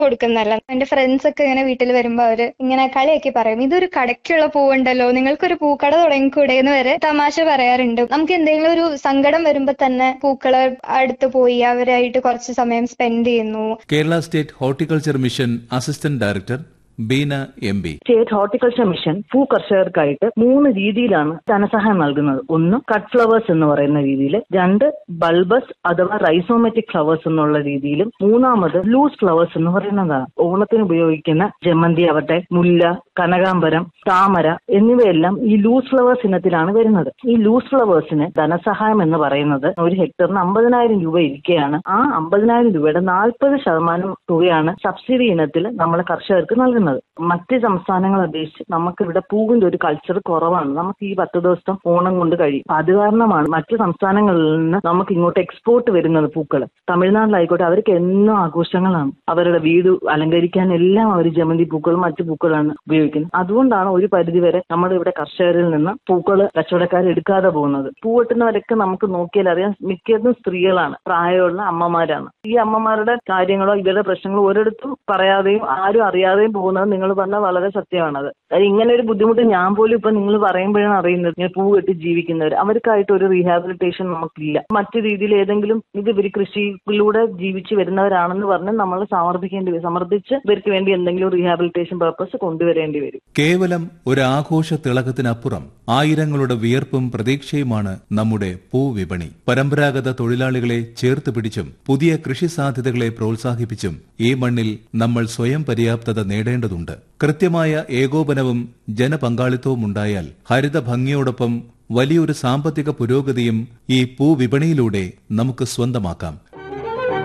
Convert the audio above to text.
കൊടുക്കുന്നതല്ല എന്റെ ഫ്രണ്ട്സ് ഒക്കെ ഇങ്ങനെ വീട്ടിൽ വരുമ്പോ അവര് ഇങ്ങനെ കളിയാക്കി പറയും ഇതൊരു കടയ്ക്കുള്ള പൂവുണ്ടല്ലോ നിങ്ങൾക്കൊരു പൂക്കട തുടങ്ങിക്കൂടെ എന്ന് വരെ തമാശ പറയാറുണ്ട് നമുക്ക് എന്തെങ്കിലും ഒരു സങ്കടം വരുമ്പോ തന്നെ പൂക്കളെ അടുത്ത് പോയി അവരായിട്ട് കുറച്ച് സമയം സ്പെൻഡ് ചെയ്യുന്നു Kerala state horticulture mission assistant director Beena M B state horticulture mission പൂ കർഷകർക്കായിട്ട് മൂന്ന് രീതിയിലാണ് ധനസഹായം നൽകുന്നത് ഒന്ന് കട്ട് ഫ്ലവേഴ്സ് എന്ന് പറയുന്ന രീതിയിൽ രണ്ട് ബൾബസ് അഥവാ റൈസോമെറ്റിക് ഫ്ലവേഴ്സ് എന്നുള്ള രീതിയിലും മൂന്നാമത് ലൂസ് ഫ്ലവേഴ്സ് എന്ന് പറയുന്നതാണ് ഓണത്തിന് ഉപയോഗിക്കുന്ന ജമന്തി ആവട്ടെ മുല്ല കനകാംബരം താമര എന്നിവയെല്ലാം ഈ ലൂസ് ഫ്ലവേഴ്സ് ഇനത്തിലാണ് വരുന്നത് ഈ ലൂസ് ഫ്ലവേഴ്സിന് ധനസഹായം എന്ന് പറയുന്നത് ഒരു ഹെക്ടറിന് അമ്പതിനായിരം രൂപ ഇരിക്കുകയാണ് ആ അമ്പതിനായിരം രൂപയുടെ നാൽപ്പത് ശതമാനം തുകയാണ് സബ്സിഡി ഇനത്തിൽ നമ്മൾ കർഷകർക്ക് നൽകുന്നത് മറ്റ് സംസ്ഥാനങ്ങളെ അപേക്ഷിച്ച് നമുക്ക് ഇവിടെ പൂവിന്റെ ഒരു കൾച്ചർ കുറവാണ് നമുക്ക് ഈ പത്ത് ദിവസം ഓണം കൊണ്ട് കഴിയും അത് കാരണമാണ് മറ്റ് സംസ്ഥാനങ്ങളിൽ നിന്ന് നമുക്ക് ഇങ്ങോട്ട് എക്സ്പോർട്ട് വരുന്നത് പൂക്കൾ തമിഴ്നാട്ടിലായിക്കോട്ടെ അവർക്ക് എന്നും ആഘോഷങ്ങളാണ് അവരുടെ വീട് അലങ്കരിക്കാൻ എല്ലാം അവർ ജമന്തി പൂക്കളും മറ്റു പൂക്കളാണ് ഉപയോഗിക്കുന്നത് അതുകൊണ്ടാണ് ഒരു പരിധിവരെ നമ്മുടെ ഇവിടെ കർഷകരിൽ നിന്ന് പൂക്കൾ കച്ചവടക്കാർ എടുക്കാതെ പോകുന്നത് പൂവെട്ടുന്നവരൊക്കെ നമുക്ക് നോക്കിയാൽ അറിയാം മിക്കതും സ്ത്രീകളാണ് പ്രായമുള്ള അമ്മമാരാണ് ഈ അമ്മമാരുടെ കാര്യങ്ങളോ ഇവരുടെ പ്രശ്നങ്ങളോ ഒരിടത്തും പറയാതെയും ആരും അറിയാതെയും പോകുന്നത് നിങ്ങൾ പറഞ്ഞാൽ വളരെ സത്യമാണത് അത് ഇങ്ങനെ ഒരു ബുദ്ധിമുട്ട് ഞാൻ പോലും ഇപ്പൊ നിങ്ങൾ പറയുമ്പോഴാണ് അറിയുന്നത് ഇങ്ങനെ പൂ കെട്ടി ജീവിക്കുന്നവർ അവർക്കായിട്ട് ഒരു റീഹാബിലിറ്റേഷൻ നമുക്കില്ല മറ്റു രീതിയിൽ ഏതെങ്കിലും ഇത് ഇവർ കൃഷിയിലൂടെ ജീവിച്ച് വരുന്നവരാണെന്ന് പറഞ്ഞ് നമ്മൾ സമർപ്പിക്കേണ്ടി വരും സമർപ്പിച്ച് ഇവർക്ക് വേണ്ടി എന്തെങ്കിലും റീഹാബിലിറ്റേഷൻ പർപ്പസ് കൊണ്ടുവരേണ്ടി വരും കേവലം ഒരു ആഘോഷ തിളക്കത്തിനപ്പുറം ആയിരങ്ങളുടെ വിയർപ്പും പ്രതീക്ഷയുമാണ് നമ്മുടെ പൂവിപണി പരമ്പരാഗത തൊഴിലാളികളെ ചേർത്ത് പിടിച്ചും പുതിയ കൃഷി സാധ്യതകളെ പ്രോത്സാഹിപ്പിച്ചും ഈ മണ്ണിൽ നമ്മൾ സ്വയം പര്യാപ്തത നേടേണ്ടതുണ്ട് കൃത്യമായ ഏകോപനവും ജനപങ്കാളിത്തവും ഉണ്ടായാൽ ഹരിത ഭംഗിയോടൊപ്പം വലിയൊരു സാമ്പത്തിക പുരോഗതിയും ഈ പൂവിപണിയിലൂടെ നമുക്ക് സ്വന്തമാക്കാം